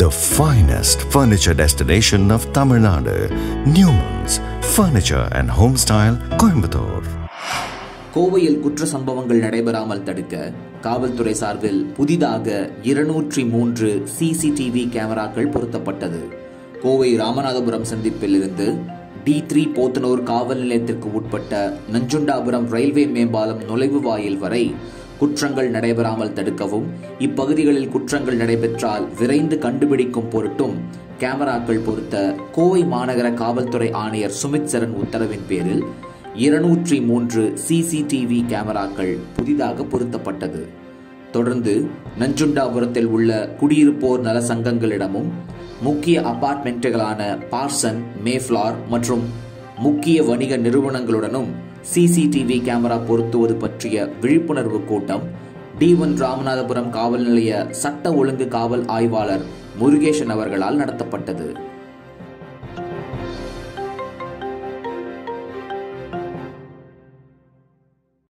the finest furniture destination of Tamil Nadu, Newman's Furniture and Homestyle, Coimbatore. கோவையில் குற்ற சம்பவங்கள் நடைபெறாமல் தடுக்க காவல்துறை சார்பில் புதிதாக இருநூற்றி மூன்று சிசிடிவி கேமராக்கள் பொருத்தப்பட்டது கோவை ராமநாதபுரம் சந்திப்பில் இருந்து டி த்ரீ போத்தனூர் காவல் நிலையத்திற்கு உட்பட்ட நஞ்சுண்டாபுரம் ரயில்வே மேம்பாலம் நுழைவு வாயில் வரை குற்றங்கள் நடைபெறாமல் தடுக்கவும் இப்பகுதிகளில் குற்றங்கள் நடைபெற்றால் விரைந்து கண்டுபிடிக்கும் பொருட்டும் கேமராக்கள் பொருத்த கோவை மாநகர காவல்துறை ஆணையர் சுமித் சரண் உத்தரவின் பேரில் இருநூற்றி மூன்று சிசிடிவி கேமராக்கள் புதிதாக பொருத்தப்பட்டது தொடர்ந்து நஞ்சுண்டாபுரத்தில் உள்ள குடியிருப்போர் நல சங்கங்களிடமும் முக்கிய அபார்ட்மெண்ட்டுகளான பார்சன் மேஃப்ளார் மற்றும் முக்கிய வணிக நிறுவனங்களுடனும் சிசிடிவி கேமரா பொருத்துவது பற்றிய விழிப்புணர்வு கூட்டம் டி ஒன் ராமநாதபுரம் காவல் நிலைய சட்ட ஒழுங்கு காவல் ஆய்வாளர் முருகேசன் அவர்களால் நடத்தப்பட்டது